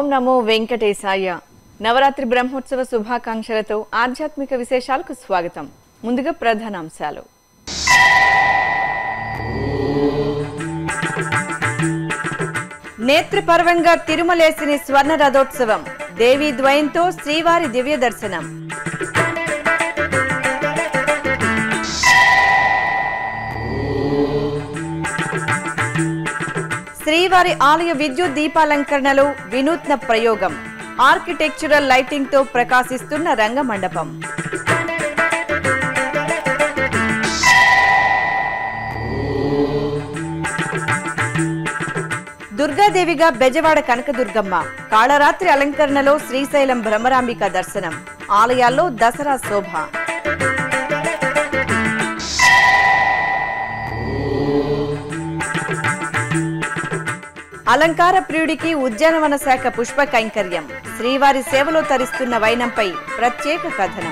నమో వెంకటేశాయ నవరాత్రి బ్రహ్మోత్సవ శుభాకాంక్షలతో ఆధ్యాత్మిక విశేషాలకు స్వాగతం ముందుగా ప్రధానాంశాలు నేత్రపర్వంగా తిరుమలేసిని స్వర్ణ రథోత్సవం దేవీ ద్వయంతో శ్రీవారి దివ్య దర్శనం శ్రీవారి ఆలయ విద్యుత్ దీపాలంకరణలో వినూత్న ప్రయోగం ఆర్కిటెక్చరల్ లైటింగ్ తో ప్రకాశిస్తున్న రంగమండపం దుర్గాదేవిగా బెజవాడ కనకదుర్గమ్మ కాళరాత్రి అలంకరణలో శ్రీశైలం భ్రమరాంబిక దర్శనం ఆలయాల్లో దసరా శోభ అలంకార ప్రియుడికి ఉద్యానవన శాఖ పుష్ప కైంకర్యం శ్రీవారి సేవలో తరిస్తున్న వైనంపై ప్రత్యేక కథనం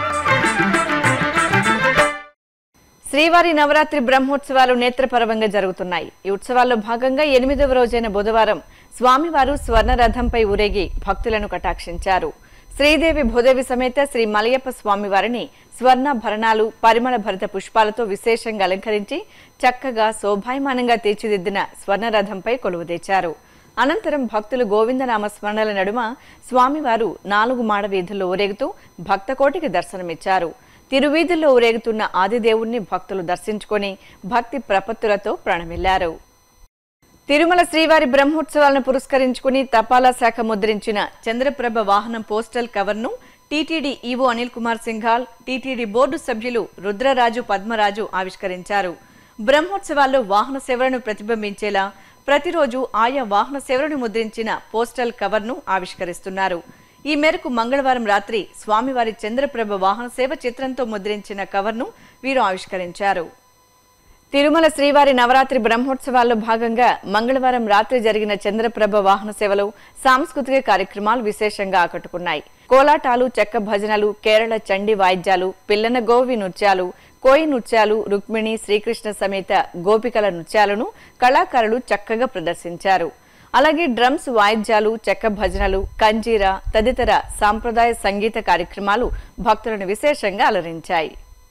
శ్రీవారి నవరాత్రి బ్రహ్మోత్సవాలు నేత్రపరవంగా జరుగుతున్నాయి ఈ ఉత్సవాల్లో భాగంగా ఎనిమిదవ రోజైన బుధవారం స్వామివారు స్వర్ణ రథంపై ఊరేగి భక్తులను కటాక్షించారు శ్రీదేవి భూదేవి సమేత శ్రీ మలయప్ప స్వామివారిని స్వర్ణాభరణాలు పరిమళ భరిత పుష్పాలతో విశేషంగా అలంకరించి చక్కగా శోభాయమానంగా తీర్చిదిద్దిన స్వర్ణ రథంపై కొలువుదీర్చారు అనంతరం భక్తులు గోవిందనామ స్మరణల నడుమ స్వామివారు నాలుగు మాడ వీధుల్లో ఊరేగుతూ భక్తకోటికి దర్శనమిచ్చారు తిరువీధుల్లో ఊరేగుతున్న ఆదిదేవుణ్ణి భక్తులు దర్శించుకొని భక్తి ప్రపత్తులతో ప్రణమిల్లారు తిరుమల శ్రీవారి బ్రహ్మోత్సవాలను పురస్కరించుకుని తపాలా శాఖ ముద్రించిన చంద్రప్రభ వాహనం పోస్టల్ కవర్ను TTD EO Anil Kumar Singhal TTD board సభ్యులు రుద్రరాజు పద్మరాజు ఆవిష్కరించారు బ్రహ్మోత్సవాల్లో వాహన సేవలను ప్రతిబింబించేలా ప్రతిరోజు ఆయా వాహన సేవలను ముద్రించిన పోస్టల్ కవర్ను ఆవిష్కరిస్తున్నారు ఈ మేరకు మంగళవారం రాత్రి స్వామివారి చంద్రప్రభ వాహన సేవ చిత్రంతో ముద్రించిన కవర్ను వీరు ఆవిష్కరించారు తిరుమల శ్రీవారి నవరాత్రి బ్రహ్మోత్సవాల్లో భాగంగా మంగళవారం రాత్రి జరిగిన చంద్రప్రభ వాహన సేవలో సాంస్కృతిక కార్యక్రమాలు విశేషంగా ఆకట్టుకున్నాయి కోలాటాలు చెక్క భజనలు కేరళ చండీ వాయిద్యాలు పిల్లన గోవి నృత్యాలు కోయి నృత్యాలు రుక్మిణి శ్రీకృష్ణ సమేత గోపికల నృత్యాలను కళాకారులు చక్కగా ప్రదర్శించారు అలాగే డ్రమ్స్ వాయిద్యాలు చెక్క భజనలు కంజీరా తదితర సాంప్రదాయ సంగీత కార్యక్రమాలు భక్తులను విశేషంగా అలరించాయి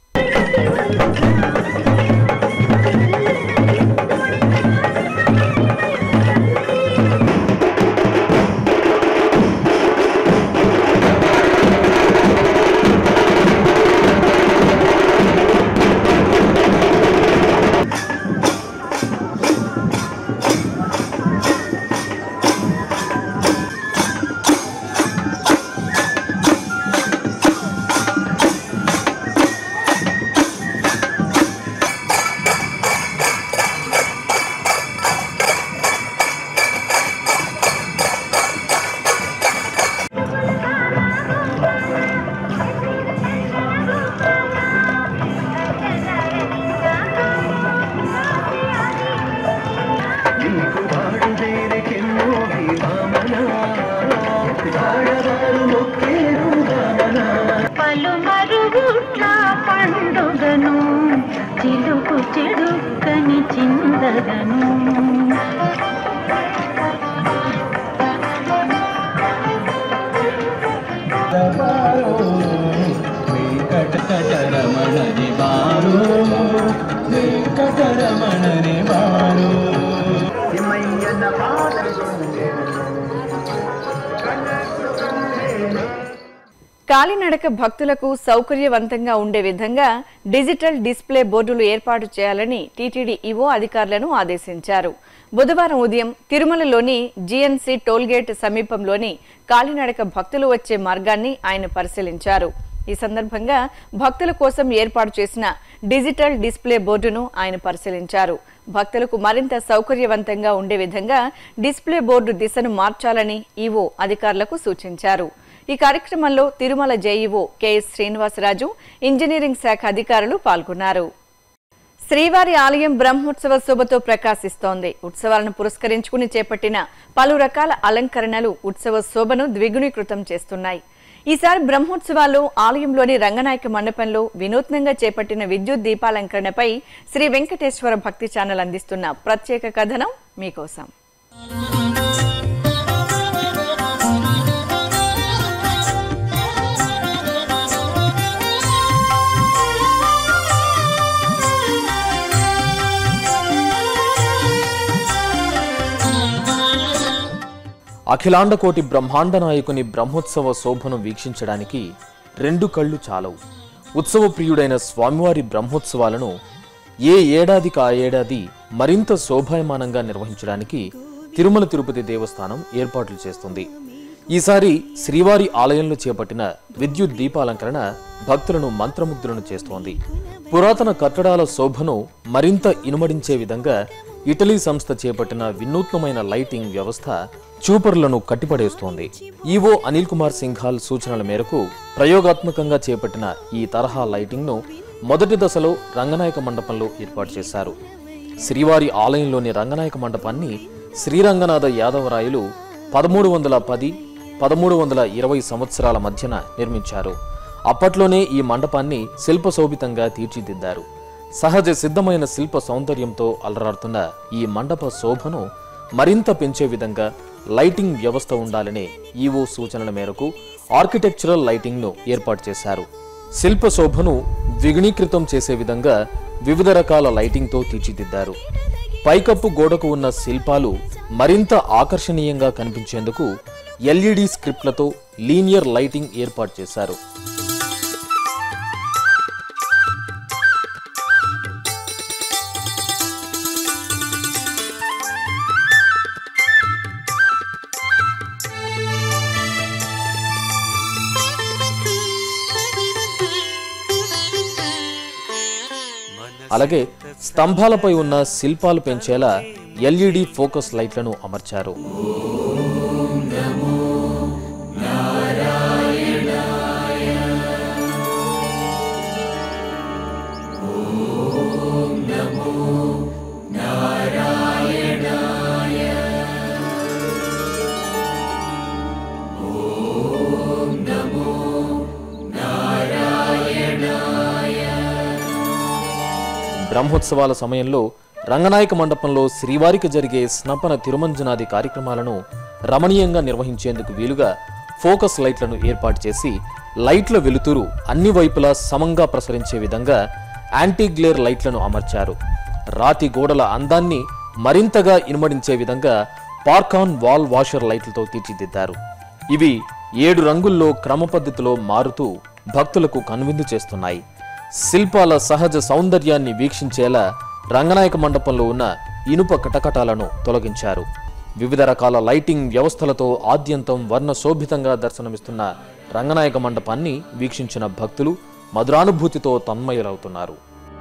నీకు వాడుదేరికెన్నో వామన ఆడవారు మొక్కేరు వామన పలుమరుగుట్ల పండుగను చిలుకు చెడుక్కని చిందగను వెంకటరమణని వారు వెంకటరమణని వారు సిమయ్యన కాలినడక భక్తులకు సౌకర్యవంతంగా ఉండే విధంగా డిజిటల్ డిస్ప్లే బోర్డులు ఏర్పాటు చేయాలని టీటీడీ ఈవో అధికారులను ఆదేశించారు బుధవారం ఉదయం తిరుమలలోని జీఎన్సీ టోల్గేట్ సమీపంలోని కాలినడక భక్తులు వచ్చే మార్గాన్ని ఆయన పరిశీలించారు ఈ సందర్భంగా భక్తుల కోసం ఏర్పాటు చేసిన డిజిటల్ డిస్ప్లే బోర్డును ఆయన పరిశీలించారు భక్తులకు మరింత సౌకర్యవంతంగా ఉండే విధంగా డిస్ప్లే బోర్డు దిశను మార్చాలని ఈవో అధికారులకు సూచించారు ఈ కార్యక్రమంలో Tirumala JEO KS Srinivasaraju engineering శాఖ అధికారులు పాల్గొన్నారు శ్రీవారి ఆలయం బ్రహ్మోత్సవ శోభతో ప్రకాశిస్తోంది ఉత్సవాలను పురస్కరించుకుని చేపట్టిన పలు రకాల అలంకరణలు ఉత్సవ శోభను ద్విగుణీకృతం చేస్తున్నాయి ఈసారి బ్రహ్మోత్సవాల్లో ఆలయంలోని రంగనాయక మండపంలో వినూత్నంగా చేపట్టిన విద్యుత్ దీపాలంకరణపై శ్రీ వెంకటేశ్వర భక్తి ఛానల్ అందిస్తున్న ప్రత్యేక కథనం మీకోసం అఖిలాండకోటి బ్రహ్మాండ నాయకుని బ్రహ్మోత్సవ శోభను వీక్షించడానికి రెండు కళ్ళు చాలవు ఉత్సవ ప్రియుడైన స్వామివారి బ్రహ్మోత్సవాలను ఏ ఏడాదికి ఆ ఏడాది మరింత శోభాయమానంగా నిర్వహించడానికి తిరుమల తిరుపతి దేవస్థానం ఏర్పాట్లు చేస్తుంది ఈసారి శ్రీవారి ఆలయంలో చేపట్టిన విద్యుత్ దీపాలంకరణ భక్తులను మంత్రముగ్ధులను చేస్తోంది పురాతన కట్టడాల శోభను మరింత ఇనుమడించే విధంగా ఇటలీ సంస్థ చేపట్టిన వినూత్నమైన లైటింగ్ వ్యవస్థ చూపరులను కట్టిపడేస్తోంది ఈవో అనిల్ కుమార్ సింఘాల్ సూచనల మేరకు ప్రయోగాత్మకంగా చేపట్టిన ఈ తరహా లైటింగ్ ను మొదటి దశలో రంగనాయక మండపంలో ఏర్పాటు చేశారు శ్రీవారి ఆలయంలోని రంగనాయక మండపాన్ని శ్రీరంగనాథ యాదవరాయలు పదమూడు వందల పది పదమూడు వందల ఇరవై సంవత్సరాల మధ్యన నిర్మించారు అప్పట్లోనే ఈ మండపాన్ని శిల్పశోభితంగా తీర్చిదిద్దారు సహజ సిద్ధమైన శిల్ప సౌందర్యంతో అలరాడుతున్న ఈ మండప శోభను మరింత పెంచే విధంగా లైటింగ్ వ్యవస్థ ఉండాలనే ఈవో సూచనల మేరకు ఆర్కిటెక్చరల్ లైటింగ్ను ఏర్పాటు చేశారు శిల్ప శోభను ద్విగుణీకృతం చేసే విధంగా వివిధ రకాల లైటింగ్తో తీర్చిదిద్దారు పైకప్పు గోడకు ఉన్న శిల్పాలు మరింత ఆకర్షణీయంగా కనిపించేందుకు ఎల్ఈడి స్క్రిప్ట్లతో లీనియర్ లైటింగ్ ఏర్పాటు చేశారు అలాగే స్తంభాలపై ఉన్న శిల్పాలు పెంచేలా ఎల్ఈడి ఫోకస్ లైట్లను అమర్చారు బ్రహ్మోత్సవాల సమయంలో రంగనాయక మండపంలో శ్రీవారికి జరిగే స్నపన తిరుమంజనాది కార్యక్రమాలను రమణీయంగా నిర్వహించేందుకు వీలుగా ఫోకస్ లైట్లను ఏర్పాటు చేసి లైట్ల వెలుతురు అన్ని వైపులా సమంగా ప్రసరించే విధంగా యాంటీ గ్లేర్ లైట్లను అమర్చారు రాతి గోడల అందాన్ని మరింతగా ఇనుమడించే విధంగా పార్కాన్ వాల్ వాషర్ లైట్లతో తీర్చిదిద్దారు ఇవి ఏడు రంగుల్లో క్రమ పద్ధతిలో మారుతూ భక్తులకు కనువిందు చేస్తున్నాయి శిల్పాల సహజ సౌందర్యాన్ని వీక్షించేలా రంగనాయక మండపంలో ఉన్న ఇనుప కటకటాలను తొలగించారు వివిధ రకాల లైటింగ్ వ్యవస్థలతో ఆద్యంతం వర్ణ శోభితంగా దర్శనమిస్తున్న రంగనాయక మండపాన్ని వీక్షించిన భక్తులు మధురానుభూతితో తన్మయులవుతున్నారు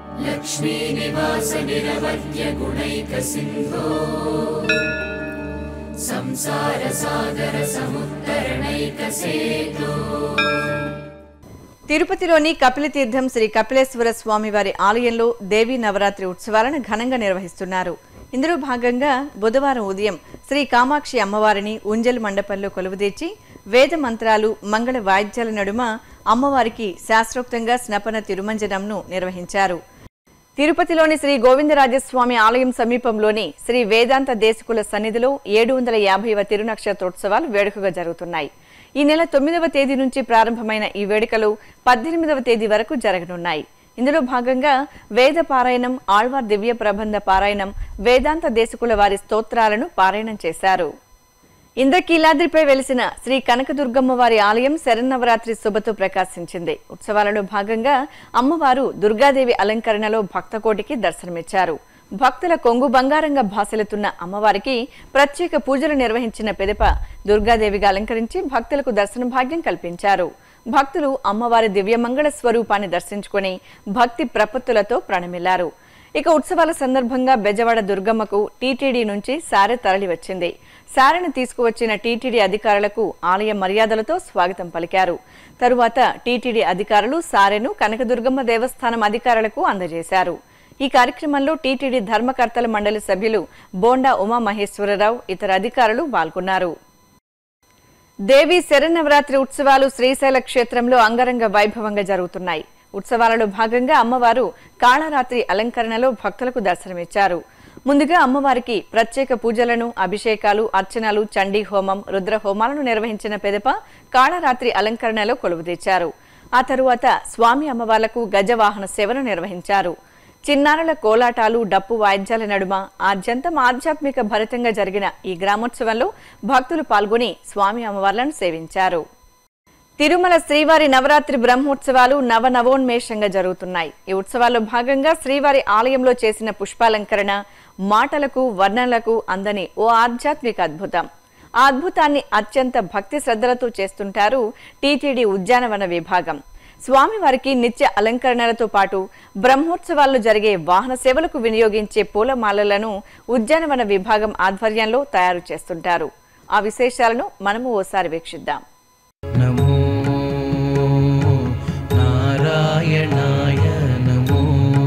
తిరుపతిలోని కపిలతీర్థం శ్రీ కపిలేశ్వర స్వామివారి ఆలయంలో దేవీ నవరాత్రి ఉత్సవాలను ఘనంగా నిర్వహిస్తున్నారు ఇందులో భాగంగా బుధవారం ఉదయం శ్రీ కామాక్షి అమ్మవారిని ఉంజల్ మండపంలో కొలువుదీర్చి వేద మంత్రాలు మంగళ వాయిద్యాల నడుమ అమ్మవారికి శాస్త్రోక్తంగా స్నపన తిరుమంజనంను నిర్వహించారు తిరుపతిలోని శ్రీ గోవిందరాజస్వామి ఆలయం సమీపంలోని శ్రీ వేదాంత దేశకుల సన్నిధిలో ఏడు వందల యాభైవ తిరునక్షత్రోత్సవాలు వేడుకగా జరుగుతున్నాయి ఈ నెల తొమ్మిదవ తేదీ నుంచి ప్రారంభమైన ఈ వేడుకలు పద్దెనిమిదవ తేదీ వరకు జరగనున్నాయి ఇందులో భాగంగా వేద పారాయణం ఆళ్వార్ దివ్య ప్రబంధ పారాయణం వేదాంత దేశకుల వారి స్తోత్రాలను పారాయణం చేశారు ఇంద్రకీలాద్రిపై వెలిసిన శ్రీ కనకదుర్గమ్మ వారి ఆలయం శరన్నవరాత్రి శుభతో ప్రకాశించింది ఉత్సవాలలో భాగంగా అమ్మవారు దుర్గాదేవి అలంకరణలో భక్తకోటికి దర్శనమిచ్చారు భక్తుల కొంగు బంగారంగా భాసలుతున్న అమ్మవారికి ప్రత్యేక పూజలు నిర్వహించిన పెదప దుర్గాదేవిగా అలంకరించి భక్తులకు దర్శన భాగ్యం కల్పించారు భక్తులు అమ్మవారి దివ్యమంగళ స్వరూపాన్ని దర్శించుకొని భక్తి ప్రపత్తులతో ప్రణమిల్లారు ఇక ఉత్సవాల సందర్భంగా బెజవాడ దుర్గమ్మకు టీటీడీ నుంచి సారె తరలి వచ్చింది సారెను తీసుకువచ్చిన టీటీడీ అధికారులకు ఆలయ మర్యాదలతో స్వాగతం పలికారు తరువాత టీటీడీ అధికారులు సారెను కనకదుర్గమ్మ దేవస్థానం అధికారులకు అందజేశారు ఈ కార్యక్రమంలో టీటీడీ ధర్మకర్తల మండలి సభ్యులు బోండా ఉమామహేశ్వరరావు ఇతర అధికారులు పాల్గొన్నారు దేవి శరన్నవరాత్రి ఉత్సవాలు శ్రీశైల క్షేత్రంలో అంగరంగ వైభవంగా జరుగుతున్నాయి ఉత్సవాలలో భాగంగా అమ్మవారు కాళరాత్రి అలంకరణలో భక్తులకు దర్శనమిచ్చారు ముందుగా అమ్మవారికి ప్రత్యేక పూజలను అభిషేకాలు అర్చనలు చండీ హోమం రుద్ర హోమాలను నిర్వహించిన పెదప కాళరాత్రి అలంకరణలో కొలువుదీర్చారు ఆ తరువాత స్వామి అమ్మవార్లకు గజవాహన సేవను నిర్వహించారు చిన్నారుల కోలాటాలు డప్పు వాయిద్యాల నడుమ ఆద్యంతం ఆధ్యాత్మిక భరితంగా జరిగిన ఈ గ్రామోత్సవంలో భక్తులు పాల్గొని స్వామి అమ్మవార్లను సేవించారు తిరుమల శ్రీవారి నవరాత్రి బ్రహ్మోత్సవాలు నవనవోన్మేషంగా జరుగుతున్నాయి ఈ ఉత్సవాల్లో భాగంగా శ్రీవారి ఆలయంలో చేసిన పుష్పాలంకరణ మాటలకు వర్ణనలకు అందని ఓ ఆధ్యాత్మిక అద్భుతం ఆ అద్భుతాన్ని అత్యంత భక్తి శ్రద్ధలతో చేస్తుంటారు టీటీడీ ఉద్యానవన విభాగం స్వామివారికి నిత్య అలంకరణలతో పాటు బ్రహ్మోత్సవాల్లో జరిగే వాహన సేవలకు వినియోగించే పూలమాలలను ఉద్యానవన విభాగం ఆధ్వర్యంలో తయారు చేస్తుంటారు ఆ విశేషాలను మనము ఓసారి వీక్షిద్దాం నమో నారాయణాయ నమో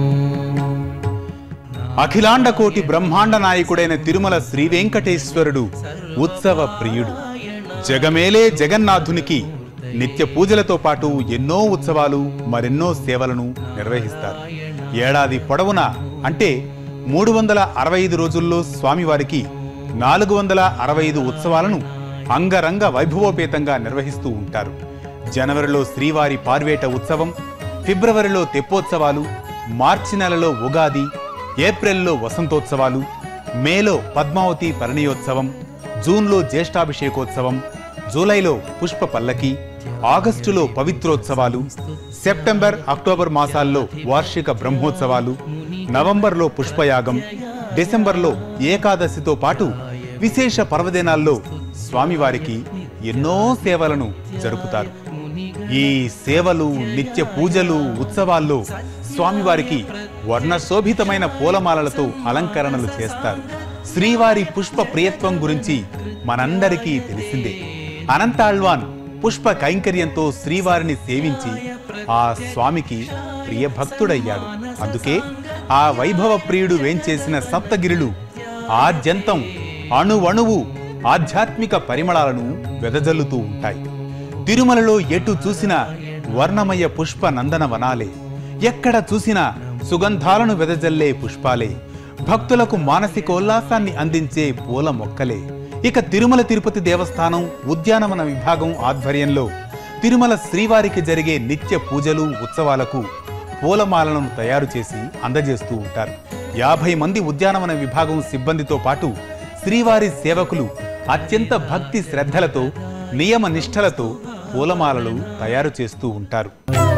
అఖిలాండ కోటి బ్రహ్మాండ నాయకుడైన తిరుమల శ్రీ వెంకటేశ్వరుడు ఉత్సవ ప్రియుడు జగమేలే జగన్నాథునికి నిత్య పూజలతో పాటు ఎన్నో ఉత్సవాలు మరెన్నో సేవలను నిర్వహిస్తారు ఏడాది పొడవునా అంటే మూడు వందల అరవై ఐదు రోజుల్లో స్వామివారికి నాలుగు వందల అరవై ఐదు ఉత్సవాలను అంగరంగ వైభవోపేతంగా నిర్వహిస్తూ ఉంటారు జనవరిలో శ్రీవారి పార్వేట ఉత్సవం ఫిబ్రవరిలో తెప్పోత్సవాలు మార్చి నెలలో ఉగాది ఏప్రిల్లో వసంతోత్సవాలు మేలో పద్మావతి పరిణయోత్సవం జూన్లో జ్యేష్ఠాభిషేకోత్సవం జూలైలో పుష్ప పల్లకి ఆగస్టులో పవిత్రోత్సవాలు సెప్టెంబర్ అక్టోబర్ మాసాల్లో వార్షిక బ్రహ్మోత్సవాలు నవంబర్లో పుష్పయాగం డిసెంబర్లో ఏకాదశితో పాటు విశేష పర్వదినాల్లో స్వామివారికి ఎన్నో సేవలను జరుపుతారు ఈ సేవలు నిత్య పూజలు ఉత్సవాల్లో స్వామివారికి వర్ణశోభితమైన పూలమాలలతో అలంకరణలు చేస్తారు శ్రీవారి పుష్ప ప్రియత్వం గురించి మనందరికీ తెలిసిందే అనంతాళ్వాన్ పుష్ప కైంకర్యంతో శ్రీవారిని సేవించి ఆ స్వామికి ప్రియ భక్తుడయ్యాడు అందుకే ఆ వైభవ ప్రియుడు వేంచేసిన సప్తగిరులు ఆద్యంతం అణువణువు ఆధ్యాత్మిక పరిమళాలను వెదజల్లుతూ ఉంటాయి తిరుమలలో ఎటు చూసినా వర్ణమయ పుష్ప నందన వనాలే ఎక్కడ చూసినా సుగంధాలను వెదజల్లే పుష్పాలే భక్తులకు మానసికోల్లాసాన్ని అందించే పూల మొక్కలే ఇక తిరుమల తిరుపతి దేవస్థానం ఉద్యానవన విభాగం ఆధ్వర్యంలో తిరుమల శ్రీవారికి జరిగే నిత్య పూజలు ఉత్సవాలకు పూలమాలను తయారు చేసి అందజేస్తూ ఉంటారు యాభై మంది ఉద్యానవన విభాగం సిబ్బందితో పాటు శ్రీవారి సేవకులు అత్యంత భక్తి శ్రద్ధలతో నియమ నిష్ఠలతో పూలమాలలు తయారు చేస్తూ ఉంటారు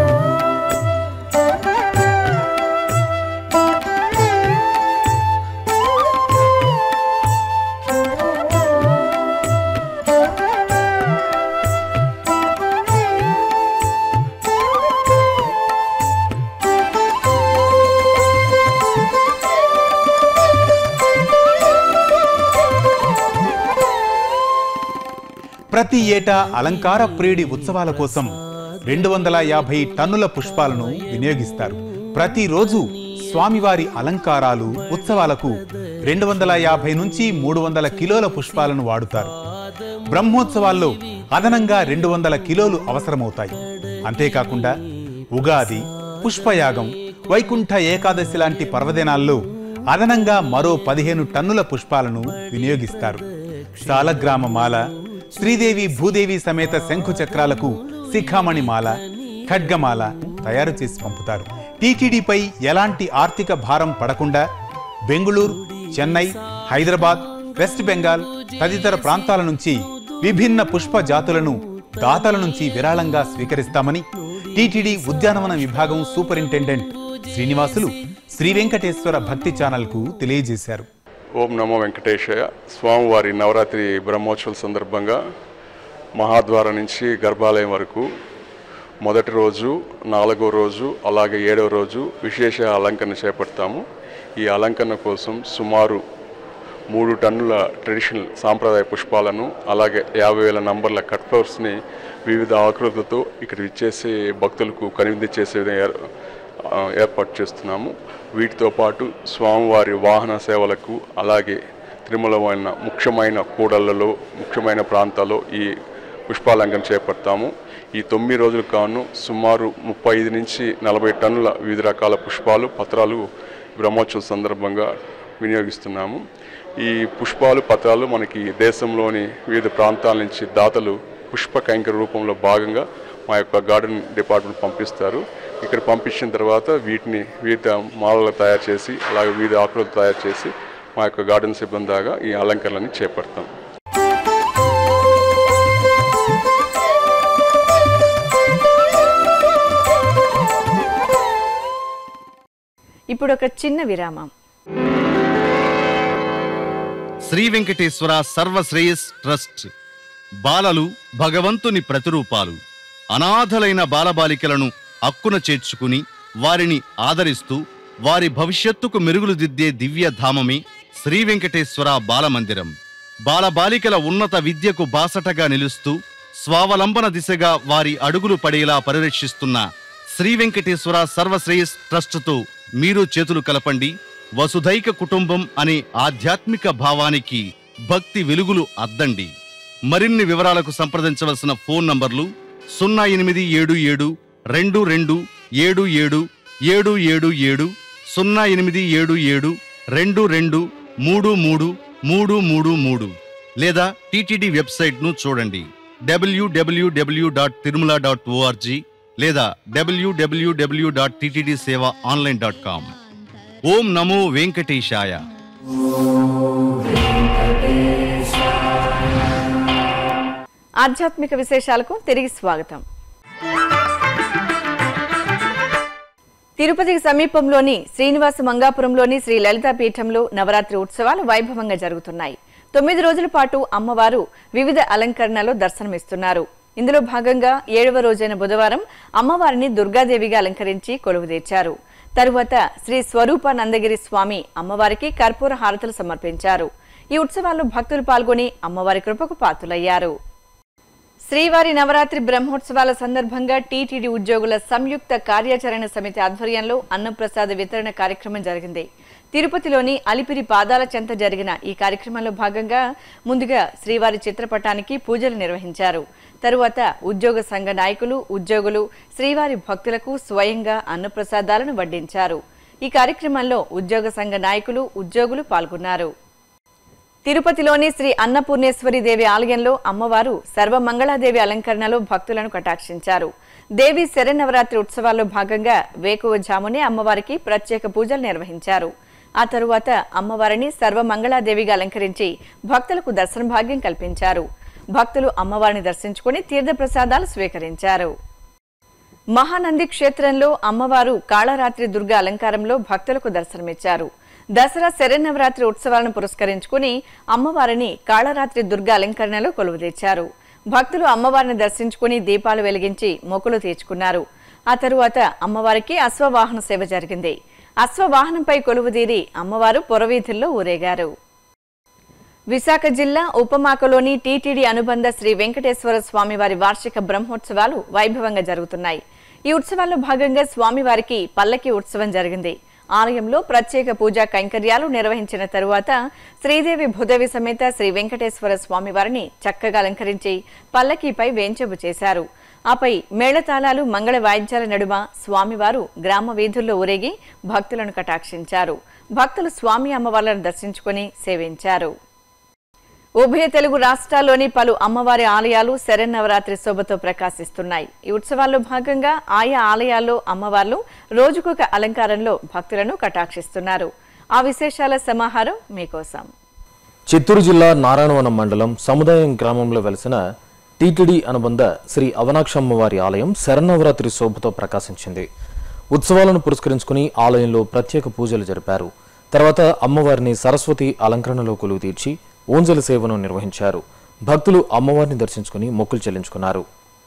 ప్రతి ఏటా అలంకార ప్రియుడి ఉత్సవాల కోసం రెండు వందల యాభై టన్నుల పుష్పాలను వినియోగిస్తారు ప్రతిరోజు స్వామివారి అలంకారాలు ఉత్సవాలకు రెండు వందల యాభై నుంచి మూడు వందల కిలోల పుష్పాలను వాడుతారు బ్రహ్మోత్సవాల్లో అదనంగా రెండు వందల కిలోలు అవసరమవుతాయి అంతేకాకుండా ఉగాది పుష్పయాగం వైకుంఠ ఏకాదశి లాంటి పర్వదినాల్లో అదనంగా మరో పదిహేను టన్నుల పుష్పాలను వినియోగిస్తారు సాలగ్రామ మాల శ్రీదేవి భూదేవి సమేత శంఖు చక్రాలకు శిఖామణి మాల ఖడ్గమాల తయారు చేసి పంపుతారు టీటీడీపై ఎలాంటి ఆర్థిక భారం పడకుండా బెంగుళూరు చెన్నై హైదరాబాద్ వెస్ట్ బెంగాల్ తదితర ప్రాంతాల నుంచి విభిన్న పుష్ప జాతులను దాతల నుంచి విరాళంగా స్వీకరిస్తామని టీటీడీ ఉద్యానవన విభాగం సూపరింటెండెంట్ శ్రీనివాసులు శ్రీ వెంకటేశ్వర భక్తి ఛానల్కు తెలియజేశారు ఓం నమో వెంకటేశయ స్వామివారి నవరాత్రి బ్రహ్మోత్సవం సందర్భంగా మహాద్వారం నుంచి గర్భాలయం వరకు మొదటి రోజు నాలుగో రోజు అలాగే ఏడవ రోజు విశేష అలంకరణ చేపడతాము ఈ అలంకరణ కోసం సుమారు మూడు టన్నుల ట్రెడిషనల్ సాంప్రదాయ పుష్పాలను అలాగే యాభై వేల నంబర్ల కట్ ఫ్లవర్స్ని వివిధ ఆకృతులతో ఇక్కడ ఇచ్చేసి భక్తులకు కనువిందు చేసే విధంగా ఏర్- ఆ, ఏర్పాటు చేస్తున్నాము వీటితో పాటు స్వామివారి వాహన సేవలకు అలాగే తిరుమల అయిన ముఖ్యమైన కూడళ్లలో ముఖ్యమైన ప్రాంతాల్లో ఈ పుష్పాలంకరణ చేపడతాము ఈ తొమ్మిది రోజుల కాను సుమారు ముప్పై ఐదు నుంచి నలభై టన్నుల వివిధ రకాల పుష్పాలు పత్రాలు బ్రహ్మోత్సవం సందర్భంగా వినియోగిస్తున్నాము ఈ పుష్పాలు పత్రాలు మనకి దేశంలోని వివిధ ప్రాంతాల నుంచి దాతలు పుష్ప కైంకర రూపంలో భాగంగా మా యొక్క గార్డెన్ డిపార్ట్మెంట్ పంపిస్తారు ఇక్కడ పంపించిన తర్వాత వీటిని వివిధ మాలలు తయారు చేసి అలాగే వివిధ ఆకులతో తయారు చేసి మా యొక్క గార్డెన్ సిబ్బంది దాగా ఈ అలంకరణని చేపడతాం ఇప్పుడు ఒక చిన్న విరామం శ్రీ వెంకటేశ్వర సర్వశ్రేయస్ ట్రస్ట్ బాలలు భగవంతుని ప్రతిరూపాలు అనాథలైన బాలబాలికలను అక్కున చేర్చుకుని వారిని ఆదరిస్తూ వారి భవిష్యత్తుకు మెరుగులు దిద్దే దివ్య ధామమే శ్రీ వెంకటేశ్వర బాలమందిరం బాలబాలికల ఉన్నత విద్యకు బాసటగా నిలుస్తూ స్వావలంబన దిశగా వారి అడుగులు పడేలా పరిరక్షిస్తున్న శ్రీ వెంకటేశ్వర సర్వశ్రేయస్ ట్రస్టుతో మీరు చేతులు కలపండి వసుధైక కుటుంబం అనే ఆధ్యాత్మిక భావానికి భక్తి వెలుగులు అద్దండి మరిన్ని వివరాలకు సంప్రదించవలసిన ఫోన్ నంబర్లు సున్నా ఎనిమిది ఏడు ఏడు రెండు రెండు ఏడు ఏడు ఏడు ఏడు ఏడు సున్నా ఎనిమిది ఏడు ఏడు రెండు రెండు మూడు మూడు మూడు మూడు మూడు లేదా టీటీడీ వెబ్సైట్ను చూడండి WWW dot Tirumala dot ORG లేదా WWW dot TTD Seva online dot com ఓం నమో వెంకటేశాయ ఆధ్యాత్మిక విశేషాలకు తిరిగి స్వాగతం తిరుపతికి సమీపంలోని శ్రీనివాస మంగాపురంలోని శ్రీ లలితా పీఠంలో నవరాత్రి ఉత్సవాలు వైభవంగా జరుగుతున్నాయి తొమ్మిది రోజుల పాటు అమ్మవారు వివిధ అలంకరణలో దర్శనమిస్తున్నారు ఇందులో భాగంగా ఏడవ రోజైన బుధవారం అమ్మవారిని దుర్గాదేవిగా అలంకరించి కొలువుదీర్చారు తరువాత శ్రీ స్వరూప నందగిరి స్వామి అమ్మవారికి కర్పూర హారతులు సమర్పించారు ఈ ఉత్సవాల్లో భక్తులు పాల్గొని అమ్మవారి కృపకు పాత్రులయ్యారు శ్రీవారి నవరాత్రి బ్రహ్మోత్సవాల సందర్భంగా టీటీడీ ఉద్యోగుల సంయుక్త కార్యాచరణ సమితి ఆధ్వర్యంలో అన్నప్రసాద వితరణ కార్యక్రమం జరిగింది తిరుపతిలోని అలిపిరి పాదాల చెంత జరిగిన ఈ కార్యక్రమంలో భాగంగా ముందుగా శ్రీవారి చిత్రపటానికి పూజలు నిర్వహించారు తరువాత ఉద్యోగ సంఘ నాయకులు ఉద్యోగులు శ్రీవారి భక్తులకు స్వయంగా అన్నప్రసాదాలను వడ్డించారు ఈ కార్యక్రమంలో ఉద్యోగ సంఘ నాయకులు ఉద్యోగులు పాల్గొన్నారు తిరుపతిలోని శ్రీ అన్నపూర్ణేశ్వరి దేవి ఆలయంలో అమ్మవారు సర్వమంగళాదేవి అలంకరణలో భక్తులను కటాక్షించారు దేవి శరన్నవరాత్రి ఉత్సవాల్లో భాగంగా వేకువజామునే అమ్మవారికి ప్రత్యేక పూజలు నిర్వహించారు ఆ తరువాత అమ్మవారిని సర్వమంగళాదేవిగా అలంకరించి భక్తులకు దర్శన భాగ్యం కల్పించారు భక్తులు అమ్మవారిని దర్శించుకుని తీర్థప్రసాదాలు స్వీకరించారు మహానంది క్షేత్రంలో అమ్మవారు కాళరాత్రి దుర్గ అలంకారంలో భక్తులకు దర్శనమిచ్చారు దసరా శరన్నవరాత్రి ఉత్సవాలను పురస్కరించుకుని అమ్మవారిని కాళరాత్రి దుర్గ అలంకరణలో కొలువుదీర్చారు భక్తులు అమ్మవారిని దర్శించుకుని దీపాలు వెలిగించి మొక్కులు తీర్చుకున్నారు ఆ తరువాత అమ్మవారికి అశ్వవాహన సేవ జరిగింది అశ్వవాహనంపై కొలువుదీరి అమ్మవారు పొరవీధుల్లో ఊరేగారు విశాఖ జిల్లా ఉపమాకలోని టీటీడీ అనుబంధ శ్రీ వెంకటేశ్వర స్వామివారి వార్షిక బ్రహ్మోత్సవాలు వైభవంగా జరుగుతున్నాయి ఈ ఉత్సవాల్లో భాగంగా స్వామివారికి పల్లకి ఉత్సవం జరిగింది ఆలయంలో ప్రత్యేక పూజా కైంకర్యాలు నిర్వహించిన తరువాత శ్రీదేవి భూదేవి సమేత శ్రీ వెంకటేశ్వర స్వామివారిని చక్కగా అలంకరించి పల్లకీపై వేంచెబు చేశారు ఆపై మేళతాళాలు మంగళ వాయిద్యాల నడుమ స్వామివారు గ్రామ వీధుల్లో ఊరేగి భక్తులను కటాక్షించారు భక్తులు స్వామి అమ్మవార్లను దర్శించుకుని సేవించారు ఉభయ తెలుగు రాష్ట్రాల్లోని పలు అమ్మవారి ఆలయాలు శరన్నవరాత్రి శోభతో ప్రకాశిస్తున్నాయి ఈ ఉత్సవాల్లో భాగంగా ఆయా ఆలయాల్లో అమ్మవార్లు రోజుకొక అలంకారంలో భక్తులను కటాక్షిస్తున్నారు ఆ విశేషాల సమాహారం మీకోసం చిత్తూరు జిల్లా నారాయణవనం మండలం సముదాయం గ్రామంలో వెలిసిన టీటీడీ అనుబంధ శ్రీ అవనాక్షమ్మవారి ఆలయం శరన్నవరాత్రి శోభతో ప్రకాశించింది ఉత్సవాలను పురస్కరించుకుని ఆలయంలో ప్రత్యేక పూజలు జరిపారు తర్వాత అమ్మవారిని సరస్వతి అలంకరణలో కొలువు తీర్చి ఊంజల సేవను నిర్వహించారు భక్తులు అమ్మవారిని దర్శించుకుని మొక్కులు చెల్లించుకున్నారు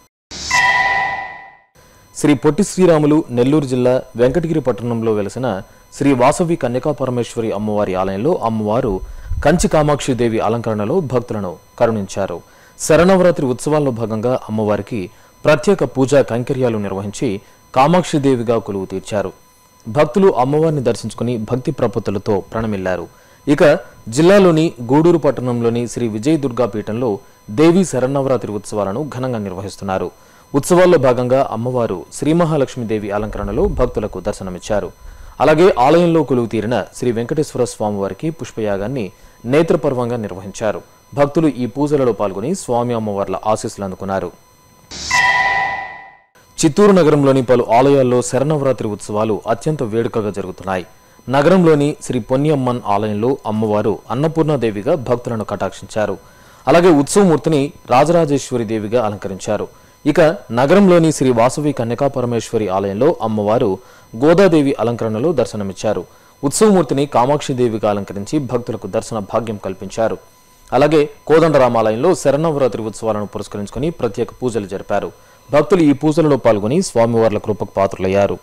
శ్రీ పొట్టి శ్రీరాములు నెల్లూరు జిల్లా వెంకటగిరి పట్టణంలో వెలసిన శ్రీ వాసవి కన్యకా పరమేశ్వరి అమ్మవారి ఆలయంలో అమ్మవారు కంచి కామాక్షి దేవి అలంకరణలో భక్తులను కరుణించారు శరణవరాత్రి ఉత్సవాల్లో భాగంగా అమ్మవారికి ప్రత్యేక పూజా కైంకర్యాలు నిర్వహించి కామాక్షి దేవిగా కొలువు తీర్చారు భక్తులు అమ్మవారిని దర్శించుకుని భక్తి ప్రపత్తులతో ప్రణమిల్లారు ఇక జిల్లాలోని గూడూరు పట్టణంలోని శ్రీ విజయ దుర్గా పీఠంలో దేవి శరన్నవరాత్రి ఉత్సవాలను ఘనంగా నిర్వహిస్తున్నారు ఉత్సవాల్లో భాగంగా అమ్మవారు శ్రీ మహాలక్ష్మీదేవి అలంకరణలో భక్తులకు దర్శనమిచ్చారు అలాగే ఆలయంలో కొలువు తీరిన శ్రీ వెంకటేశ్వర స్వామివారికి పుష్పయాగాన్ని నేత్రపర్వంగా నిర్వహించారు భక్తులు ఈ పూజలలో పాల్గొని స్వామి అమ్మవార్ల ఆశీస్సులు అందుకున్నారు చిత్తూరు నగరంలోని పలు ఆలయాల్లో శరణవరాత్రి ఉత్సవాలు అత్యంత వేడుకగా జరుగుతున్నాయి నగరంలోని శ్రీ పొన్నియమ్మన్ ఆలయంలో అమ్మవారు అన్నపూర్ణాదేవిగా భక్తులను కటాక్షించారు అలాగే ఉత్సవమూర్తిని రాజరాజేశ్వరి దేవిగా అలంకరించారు ఇక నగరంలోని శ్రీ వాసవి కన్యకా పరమేశ్వరి ఆలయంలో అమ్మవారు గోదాదేవి అలంకరణలో దర్శనమిచ్చారు ఉత్సవమూర్తిని కామాక్షిదేవిగా అలంకరించి భక్తులకు దర్శన భాగ్యం కల్పించారు అలాగే కోదండరామాలయంలో శరణవరాత్రి ఉత్సవాలను పురస్కరించుకుని ప్రత్యేక పూజలు జరిపారు భక్తులు ఈ పూజలలో పాల్గొని స్వామివార్ల కృపకు పాత్రులయ్యారు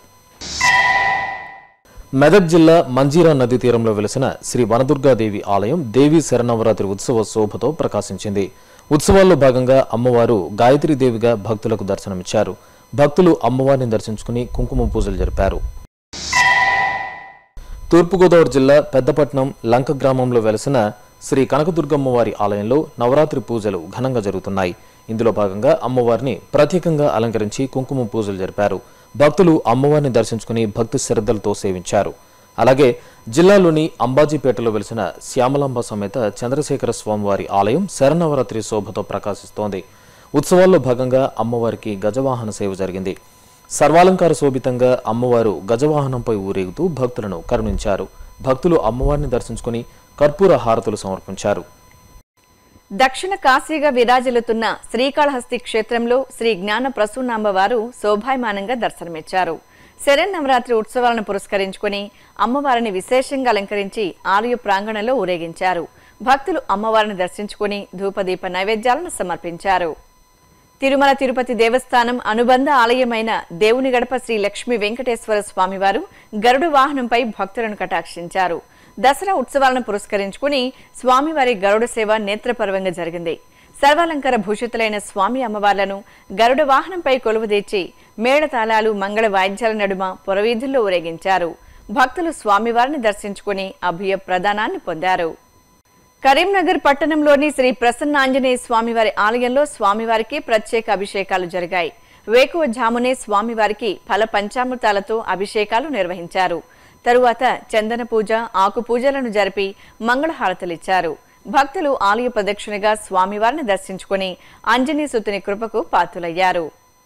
మెదక్ జిల్లా మంజీరా నదీ తీరంలో వెలిసిన శ్రీ వనదుర్గాదేవి ఆలయం దేవి శరణవరాత్రి ఉత్సవ శోభతో ప్రకాశించింది ఉత్సవాల్లో భాగంగా అమ్మవారు గాయత్రీదేవిగా భక్తులకు దర్శనమిచ్చారు భక్తులు అమ్మవారిని దర్శించుకుని కుంకుమ పూజలు జరిపారు తూర్పుగోదావరి జిల్లా పెద్దపట్నం లంక గ్రామంలో వెలసిన శ్రీ కనకదుర్గమ్మ వారి ఆలయంలో నవరాత్రి పూజలు ఘనంగా జరుగుతున్నాయి ఇందులో భాగంగా అమ్మవారిని ప్రత్యేకంగా అలంకరించి కుంకుమ పూజలు జరిపారు భక్తులు అమ్మవారిని దర్శించుకుని భక్తి శ్రద్ధలతో సేవించారు అలాగే జిల్లాలోని అంబాజీపేటలో వెలిసిన శ్యామలాంబ సమేత చంద్రశేఖర స్వామివారి ఆలయం శరణవరాత్రి శోభతో ప్రకాశిస్తోంది ఉత్సవాల్లో భాగంగా అమ్మవారికి గజవాహన సేవ జరిగింది సర్వాలంకార శోభితంగా అమ్మవారు గజవాహనంపై ఊరేగుతూ భక్తులను కరుణించారు భక్తులు అమ్మవారిని దర్శించుకుని కర్పూర హారతులు సమర్పించారు దక్షిణ కాశీగా విరాజిల్లుతున్న శ్రీకాళహస్తి క్షేత్రంలో శ్రీ జ్ఞాన ప్రసూనాంబవారు శోభాయమానంగా దర్శనమిచ్చారు శరన్నవరాత్రి ఉత్సవాలను పురస్కరించుకుని అమ్మవారిని విశేషంగా అలంకరించి ఆలయ ప్రాంగణంలో ఊరేగించారు భక్తులు అమ్మవారిని దర్శించుకుని ధూపదీప నైవేద్యాలను సమర్పించారు తిరుమల తిరుపతి దేవస్థానం అనుబంధ ఆలయమైన దేవుని గడప శ్రీ లక్ష్మీ వెంకటేశ్వర స్వామివారు గరుడు వాహనంపై భక్తులను కటాక్షించారు దసరా ఉత్సవాలను పురస్కరించుకుని స్వామివారి గరుడ సేవ నేత్రపర్వంగా జరిగింది సర్వాలంకార భూషితులైన స్వామి అమ్మవార్లను గరుడ వాహనంపై కొలువుదీర్చి మేళతాళాలు మంగళ వాయిద్యాల నడుమ పురవీధుల్లో ఊరేగించారు భక్తులు స్వామివారిని దర్శించుకుని అభయ ప్రదానాన్ని పొందారు కరీంనగర్ పట్టణంలోని శ్రీ ప్రసన్న ఆంజనేయ స్వామివారి ఆలయంలో స్వామివారికి ప్రత్యేక అభిషేకాలు జరిగాయి వేకువ జామునే స్వామివారికి ఫల పంచామృతాలతో అభిషేకాలు నిర్వహించారు తరువాత చందన పూజ ఆకు పూజలను జరిపి మంగళహారతలిచ్చారు భక్తులు ఆలయ ప్రదక్షిణగా స్వామివారిని దర్శించుకుని ఆంజనేయ సుతుని కృపకు పాత్రులయ్యారు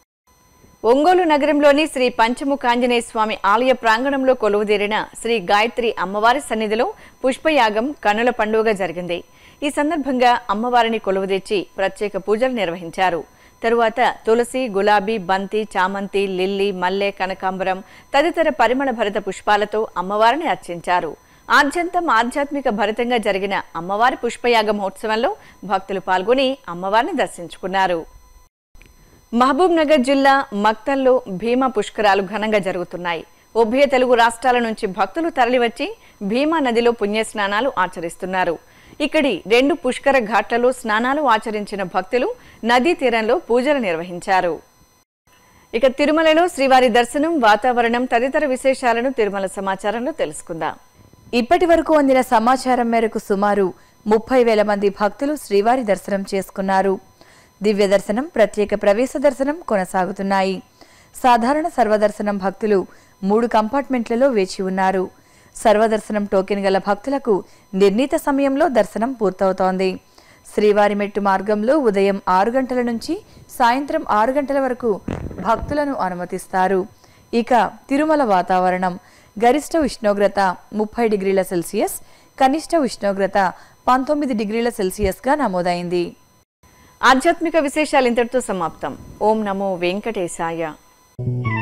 ఒంగోలు నగరంలోని శ్రీ పంచముఖాంజనేయ స్వామి ఆలయ ప్రాంగణంలో కొలువుదీరిన శ్రీ గాయత్రి అమ్మవారి సన్నిధిలో పుష్పయాగం కనుల పండుగ జరిగింది ఈ సందర్భంగా అమ్మవారిని కొలువుదీర్చి ప్రత్యేక పూజలు నిర్వహించారు తరువాత తులసి గులాబీ బంతి చామంతి లిల్లీ మల్లె కనకాంబరం తదితర పరిమళ భరిత పుష్పాలతో అమ్మవారిని అర్చించారు ఆద్యంతం ఆధ్యాత్మిక భరితంగా జరిగిన అమ్మవారి పుష్పయాగ మహోత్సవంలో భక్తులు పాల్గొని అమ్మవారిని దర్శించుకున్నారు మహబూబ్ నగర్ జిల్లా మక్తల్లో భీమా పుష్కరాలు ఘనంగా జరుగుతున్నాయి ఉభయ తెలుగు రాష్ట్రాల నుంచి భక్తులు తరలివచ్చి భీమా నదిలో పుణ్యస్నానాలు ఆచరిస్తున్నారు ఇక్కడి రెండు పుష్కర ఘాట్లలో స్నానాలు ఆచరించిన భక్తులు నదీ తీరంలో పూజలు నిర్వహించారు ఇక తిరుమలలో శ్రీవారి దర్శనం వాతావరణం తదితర విశేషాలను తిరుమల సమాచారంలో తెలుసుకుందాం ఇప్పటి వరకు అందిన సమాచారం మేరకు సుమారు ముప్పై వేల మంది భక్తులు శ్రీవారి దర్శనం చేసుకున్నారు దివ్య దర్శనం ప్రత్యేక ప్రవేశ దర్శనం కొనసాగుతున్నాయి సాధారణ సర్వదర్శనం భక్తులు మూడు కంపార్ట్మెంట్లలో వేచి ఉన్నారు సర్వదర్శనం టోకెన్ గల భక్తులకు నిర్ణీత సమయంలో దర్శనం పూర్తవుతోంది శ్రీవారి మెట్టు మార్గంలో ఉదయం ఆరు గంటల నుంచి సాయంత్రం ఆరు గంటల వరకు భక్తులను అనుమతిస్తారు ఇక తిరుమల వాతావరణం గరిష్ట ఉష్ణోగ్రత ముప్పై డిగ్రీల సెల్సియస్ కనిష్ట ఉష్ణోగ్రత పంతొమ్మిది డిగ్రీల సెల్సియస్గా నమోదైంది ఆధ్యాత్మిక విశేషాలు ఇంతటితో సమాప్తం ఓం నమో వెంకటేశాయ